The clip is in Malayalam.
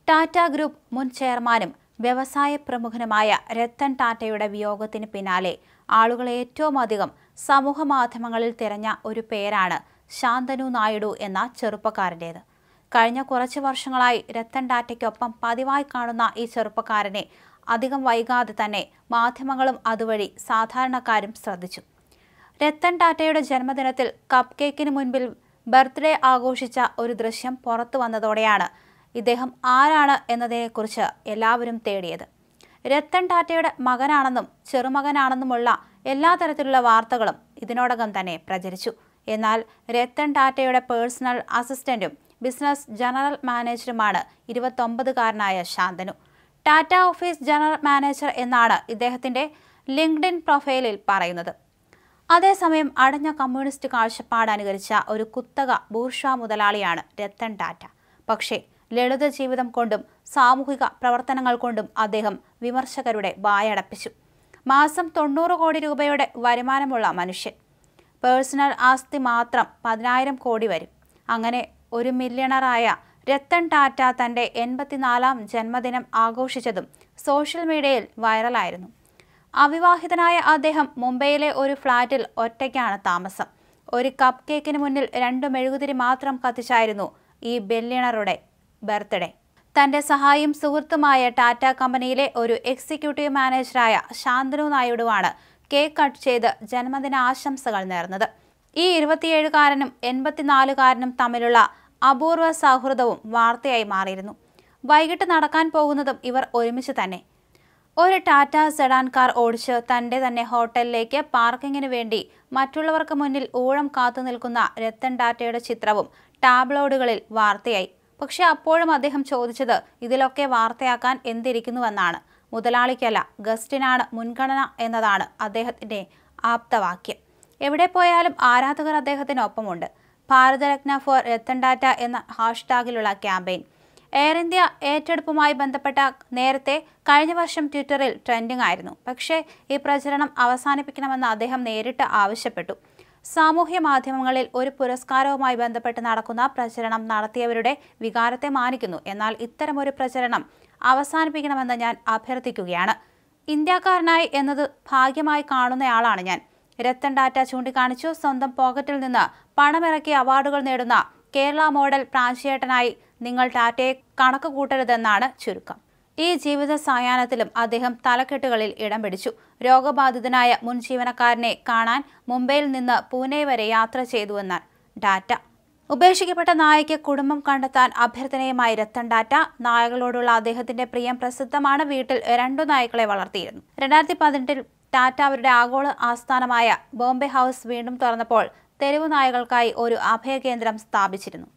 ടാറ്റ ഗ്രൂപ്പ് മുൻ ചെയർമാനും വ്യവസായ പ്രമുഖനുമായ രത്തൻ ടാറ്റയുടെ വിയോഗത്തിന് പിന്നാലെ ആളുകൾ ഏറ്റവും അധികം സമൂഹ മാധ്യമങ്ങളിൽ തിരഞ്ഞ ഒരു പേരാണ് ശാന്തനു നായിഡു എന്ന ചെറുപ്പക്കാരൻ്റേത് കഴിഞ്ഞ കുറച്ച് വർഷങ്ങളായി രത്തൻ ടാറ്റയ്ക്കൊപ്പം പതിവായി കാണുന്ന ഈ ചെറുപ്പക്കാരനെ അധികം വൈകാതെ തന്നെ മാധ്യമങ്ങളും അതുവഴി സാധാരണക്കാരും ശ്രദ്ധിച്ചു രത്തൻ ടാറ്റയുടെ ജന്മദിനത്തിൽ കപ്പ് കേക്കിന് മുൻപിൽ ബർത്ത്ഡേ ആഘോഷിച്ച ഒരു ദൃശ്യം പുറത്തു വന്നതോടെയാണ് ഇദ്ദേഹം ആരാണ് എന്നതിനെക്കുറിച്ച് എല്ലാവരും തേടിയത് രത്തൻ ടാറ്റയുടെ മകനാണെന്നും ചെറുമകനാണെന്നുമുള്ള എല്ലാ തരത്തിലുള്ള വാർത്തകളും ഇതിനോടകം തന്നെ പ്രചരിച്ചു എന്നാൽ രത്തൻ ടാറ്റയുടെ പേഴ്സണൽ അസിസ്റ്റന്റും ബിസിനസ് ജനറൽ മാനേജറുമാണ് ഇരുപത്തൊമ്പതുകാരനായ Shantanu Tata office general manager എന്നാണ് ഇദ്ദേഹത്തിന്റെ ലിങ്ക്ഡിൻ പ്രൊഫൈലിൽ പറയുന്നത് അതേസമയം അടഞ്ഞ കമ്മ്യൂണിസ്റ്റ് കാഴ്ചപ്പാട് അനുകരിച്ച ഒരു കുത്തക ബൂർഷ മുതലാളിയാണ് രത്തൻ ടാറ്റ പക്ഷേ ലളിത ജീവിതം കൊണ്ടും സാമൂഹിക പ്രവർത്തനങ്ങൾ കൊണ്ടും അദ്ദേഹം വിമർശകരുടെ വായടപ്പിച്ചു മാസം തൊണ്ണൂറ് കോടി രൂപയുടെ വരുമാനമുള്ള മനുഷ്യൻ പേഴ്സണൽ ആസ്തി മാത്രം പതിനായിരം കോടി വരും അങ്ങനെ ഒരു മില്യണറായ രത്തൻ ടാറ്റ തന്റെ എൺപത്തിനാലാം ജന്മദിനം ആഘോഷിച്ചതും സോഷ്യൽ മീഡിയയിൽ വൈറലായിരുന്നു അവിവാഹിതനായ അദ്ദേഹം മുംബൈയിലെ ഒരു ഫ്ളാറ്റിൽ ഒറ്റയ്ക്കാണ് താമസം ഒരു കപ്പ് കേക്കിന് മുന്നിൽ രണ്ടു മെഴുകുതിരി മാത്രം കത്തിച്ചായിരുന്നു ഈ ബെല്ലിണറുടെ ബർത്ത്ഡേ തന്റെ സഹായിയും സുഹൃത്തുമായ ടാറ്റ കമ്പനിയിലെ ഒരു എക്സിക്യൂട്ടീവ് മാനേജറായ ശാന്തനു നായിഡുവാണ് കേക്ക് കട്ട് ചെയ്ത് ജന്മദിന ആശംസകൾ നേർന്നത് ഈ ഇരുപത്തിയേഴുകാരനും എൺപത്തിനാലുകാരനും തമ്മിലുള്ള അപൂർവ സൗഹൃദവും വാർത്തയായി മാറിയിരുന്നു വൈകിട്ട് നടക്കാൻ പോകുന്നതും ഇവർ ഒരുമിച്ച് തന്നെ ഒരു ടാറ്റ സെഡാൻ കാർ ഓടിച്ച് തന്റെ തന്നെ ഹോട്ടലിലേക്ക് പാർക്കിങ്ങിന് വേണ്ടി മറ്റുള്ളവർക്ക് മുന്നിൽ ഊഴം കാത്തു നിൽക്കുന്ന രത്തൻ ടാറ്റയുടെ ചിത്രവും ടാബ്ലോയിഡുകളിൽ വാർത്തയായി പക്ഷെ അപ്പോഴും അദ്ദേഹം ചോദിച്ചത് ഇതിലൊക്കെ വാർത്തയാക്കാൻ എന്തിരിക്കുന്നുവെന്നാണ് മുതലാളിക്കല്ല ഗസ്റ്റിനാണ് മുൻഗണന എന്നതാണ് അദ്ദേഹത്തിന്റെ ആപ്തവാക്യം എവിടെ പോയാലും ആരാധകർ അദ്ദേഹത്തിനൊപ്പമുണ്ട് ഭാരതരത്ന ഫോർ രത്തൻ ടാറ്റ എന്ന ഹാഷ്ടാഗിലുള്ള ക്യാമ്പയിൻ എയർ ഇന്ത്യ ഏറ്റെടുപ്പുമായി ബന്ധപ്പെട്ട നേരത്തെ കഴിഞ്ഞ വർഷം ട്വിറ്ററിൽ ട്രെൻഡിംഗ് ആയിരുന്നു പക്ഷേ ഈ പ്രചരണം അവസാനിപ്പിക്കണമെന്ന് അദ്ദേഹം നേരിട്ട് ആവശ്യപ്പെട്ടു സാമൂഹ്യ മാധ്യമങ്ങളിൽ ഒരു പുരസ്കാരവുമായി ബന്ധപ്പെട്ട് നടക്കുന്ന പ്രചരണം നടത്തിയവരുടെ വികാരത്തെ മാനിക്കുന്നു എന്നാൽ ഇത്തരമൊരു പ്രചരണം അവസാനിപ്പിക്കണമെന്ന് ഞാൻ അഭ്യർത്ഥിക്കുകയാണ് ഇന്ത്യക്കാരനായി എന്നത് ഭാഗ്യമായി കാണുന്നയാളാണ് ഞാൻ രത്തൻ ടാറ്റ ചൂണ്ടിക്കാണിച്ചു സ്വന്തം പോക്കറ്റിൽ നിന്ന് പണമിറക്കി അവാർഡുകൾ നേടുന്ന കേരള മോഡൽ പ്രാഞ്ചിയേട്ടനായി നിങ്ങൾ ടാറ്റയെ കണക്ക് കൂട്ടരുതെന്നാണ് ചുരുക്കം ഈ ജീവിത സായാഹ്നത്തിലും അദ്ദേഹം തലക്കെട്ടുകളിൽ ഇടം പിടിച്ചു രോഗബാധിതനായ മുൻ ജീവനക്കാരനെ കാണാൻ മുംബൈയിൽ നിന്ന് പൂനെ വരെ യാത്ര ചെയ്തുവെന്ന് ടാറ്റ ഉപേക്ഷിക്കപ്പെട്ട നായയ്ക്ക് കുടുംബം കണ്ടെത്താൻ അഭ്യർത്ഥനയുമായി രത്തൻ ടാറ്റ നായകളോടുള്ള അദ്ദേഹത്തിന്റെ പ്രിയം പ്രസിദ്ധമാണ് വീട്ടിൽ രണ്ടു നായ്ക്കളെ വളർത്തിയിരുന്നു രണ്ടായിരത്തി പതിനെട്ടിൽ ടാറ്റ അവരുടെ ആഗോള ആസ്ഥാനമായ ബോംബെ ഹൗസ് വീണ്ടും തുറന്നപ്പോൾ തെരുവു നായകൾക്കായി ഒരു അഭയകേന്ദ്രം സ്ഥാപിച്ചിരുന്നു